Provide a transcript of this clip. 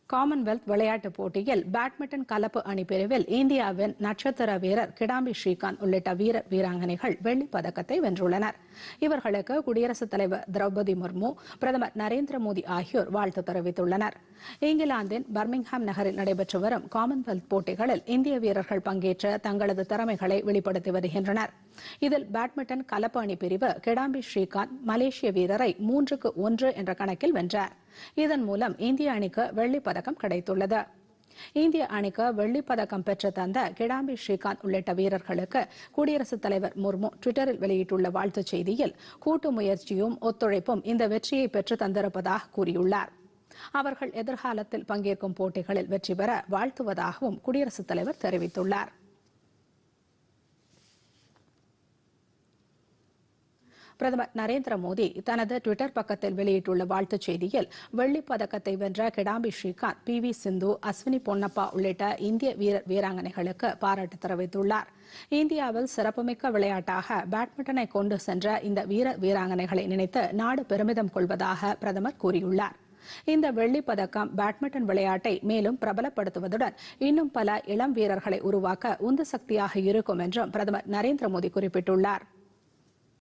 Commonwealth விளையாட்டுப் போட்டியில் badminton கலப்பு அணி பிரிவில் இந்தியாவின் நட்சத்திர வீரர் கிடாம்பி ஸ்ரீகாந்த் உள்ளிட்ட வீரர் வீராங்கனைகள் வெள்ளிப் பதக்கத்தை வென்றுள்ளனர் இவர்களுக்கு குடியரசுத் தலைவர் திரௌபதி முர்மு பிரதமர் நரேந்திர மோடி ஆகியோர் வாழ்த்து தெரிவித்துள்ளனர் இங்கிலாந்தின் பர்மிங்ஹாம் நகரில் நடைபெற்று வரும் காமன்வெல்த் போட்டிகளில் இந்திய வீரர்கள் பங்கேற்று தங்களது திறமைகளை வெளிப்படுத்தி வருகின்றனர் இதில் பேட்மிண்டன் கலப்பு அணி பிரிவு கிடாம்பி ஸ்ரீகாந்த் மலேசிய வீரரை மூன்றுக்கு ஒன்று என்ற கணக்கில் வென்றார் இதன் மூலம் இந்திய அணிக்கு வெள்ளிப் பதக்கம் கிடைத்துள்ளது இந்திய அணிக்கு வெள்ளிப் பதக்கம் பெற்று தந்த கிடாம்பி ஸ்ரீகாந்த் உள்ளிட்ட வீரர்களுக்கு குடியரசுத் தலைவர் முர்மு டுவிட்டரில் வெளியிட்டுள்ள வாழ்த்துச் செய்தியில் கூட்டு முயற்சியும் ஒத்துழைப்பும் இந்த வெற்றியை பெற்று தந்திருப்பதாக கூறியுள்ளார் அவர்கள் எதிர்காலத்தில் பங்கேற்கும் போட்டிகளில் வெற்றி பெற வாழ்த்துவதாகவும் குடியரசுத் தலைவர் தெரிவித்துள்ளார் பிரதமர் நரேந்திர மோடி தனது டுவிட்டர் பக்கத்தில் வெளியிட்டுள்ள வாழ்த்துச் செய்தியில் வெள்ளிப் பதக்கத்தை வென்ற கிடாம்பி ஸ்ரீகாந்த் பி வி சிந்து அஸ்வினி பொன்னப்பா உள்ளிட்ட இந்திய வீரர் வீராங்கனைகளுக்கு பாராட்டு தெரிவித்துள்ளார் இந்தியாவில் சிறப்புமிக்க விளையாட்டாக பேட்மிண்டனை கொண்டு சென்ற இந்த வீரர் வீராங்கனைகளை நினைத்து நாடு பெருமிதம் கொள்வதாக பிரதமர் கூறியுள்ளார் இந்த வெள்ளிப் பதக்கம் பேட்மிண்டன் விளையாட்டை மேலும் பிரபலப்படுத்துவதுடன் இன்னும் பல இளம் வீரர்களை உருவாக்க உந்து சக்தியாக இருக்கும் என்றும் பிரதமர் நரேந்திர மோடி குறிப்பிட்டுள்ளார்